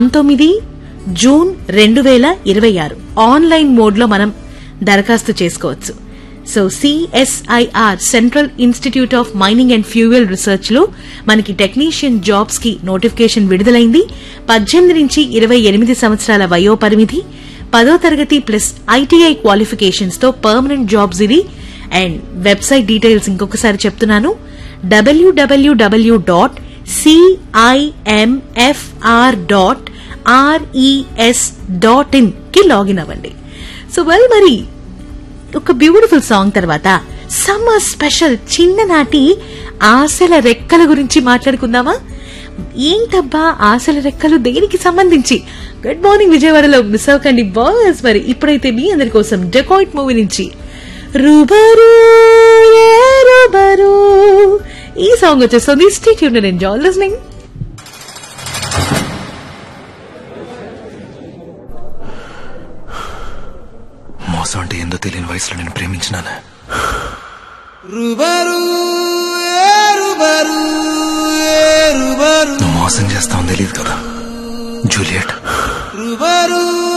పంతొమ్మిది జూన్ రెండు వేల ఇరవై ఆరు ఆన్లైన్ మోడ్ లో మనం దరఖాస్తు చేసుకోవచ్చు so CSIR central institute of mining and fuel research లో మనకి టెక్నీషియన్ జాబ్స్ కి నోటిఫికేషన్ విడుదలైంది పద్దెనిమిది నుంచి ఇరవై ఎనిమిది సంవత్సరాల వయో పరిమితి పదో తరగతి ప్లస్ ఐటీఐ క్వాలిఫికేషన్స్ తో పర్మనెంట్ జాబ్స్ ఇది అండ్ వెబ్సైట్ డీటెయిల్స్ ఇంకొకసారి చెప్తున్నాను WWW dot CIMFR dot RES dot in కి లాగిన్ అవ్వండి సో వెల్ మరి ఒక బ్యూటిఫుల్ సాంగ్ తర్వాత సమ్మర్ స్పెషల్ చిన్ననాటి ఆశల రెక్కల గురించి మాట్లాడుకుందామా ఏంటబ్బా ఆశల రెక్కలు దేనికి సంబంధించి గుడ్ మార్నింగ్ విజయవాడలో మిస్ అవ్వకండి బాస్ మరి ఇప్పుడైతే మీ అందరి కోసం డెకాయిట్ మూవీ నుంచి రుబరు ఏ రుబరు ఈ సాంగ్ వచ్చేస్తుంది స్టేట్ యూన్ ఎంజాయ్ లిస్నింగ్ మోసం అంటే ఏందో తెలియని వయసులో నేను ప్రేమించినాను రుబరు ఏ రుబరు ఏ రుబరు నువ్వు మోసం చేస్తావని తెలియదు కదా జూలియట్ రుబరు